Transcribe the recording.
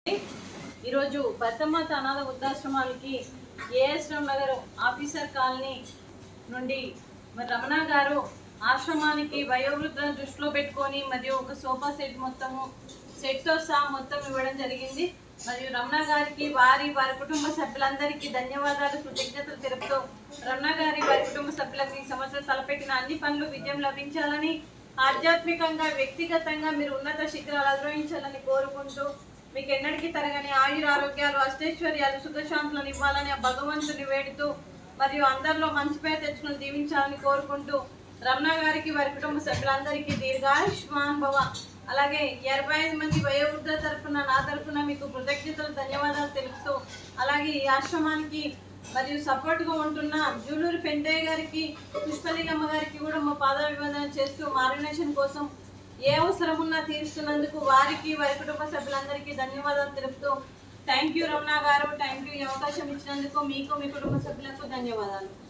ఈరోజు బద్దమాత అనాథ వృద్ధాశ్రమానికి ఏఎస్ఎం నగర్ ఆఫీసర్ కాలనీ నుండి మరి రమణ గారు ఆశ్రమానికి వయోవృద్ధులను దృష్టిలో పెట్టుకొని మరియు ఒక సోఫా సెట్ మొత్తము సెట్తో సహా మొత్తం ఇవ్వడం జరిగింది మరియు రమణ గారికి వారి వారి కుటుంబ సభ్యులందరికీ ధన్యవాదాలు కృతజ్ఞతలు తెలుపుతూ రమణ గారి వారి కుటుంబ సభ్యులకు ఈ సంవత్సరం తలపెట్టిన అన్ని పనులు విజయం లభించాలని ఆధ్యాత్మికంగా వ్యక్తిగతంగా మీరు ఉన్నత శిఖరాలు అధిరోహించాలని కోరుకుంటూ మీకు ఎన్నటికీ తరగని ఆయుర ఆరోగ్యాలు అష్టైశ్వర్యాలు సుఖశాంతులను ఇవ్వాలని ఆ భగవంతుని వేడుతూ మరియు అందరిలో మంచి పేరు తెచ్చుకుని దీవించాలని కోరుకుంటూ రమణ గారికి వారి కుటుంబ సభ్యులందరికీ దీర్ఘాయుష్మాన్ భవ అలాగే ఇరవై ఐదు మంది వయోవృద్ధుల తరఫున నా తరఫున మీకు కృతజ్ఞతలు ధన్యవాదాలు తెలుపుతూ అలాగే ఈ ఆశ్రమానికి మరియు సపోర్ట్గా ఉంటున్న జూలూరు పెంటయ్య గారికి పుష్పలీలమ్మ గారికి కూడా మా పాదాభివందన చేస్తూ మారినేషన్ కోసం ఏ అవసరం ఉన్నా తీరుస్తున్నందుకు వారికి వారి కుటుంబ సభ్యులందరికీ ధన్యవాదాలు తెలుపుతూ థ్యాంక్ యూ రమణ గారు థ్యాంక్ యూ ఈ అవకాశం ఇచ్చినందుకు మీకు మీ కుటుంబ సభ్యులకు ధన్యవాదాలు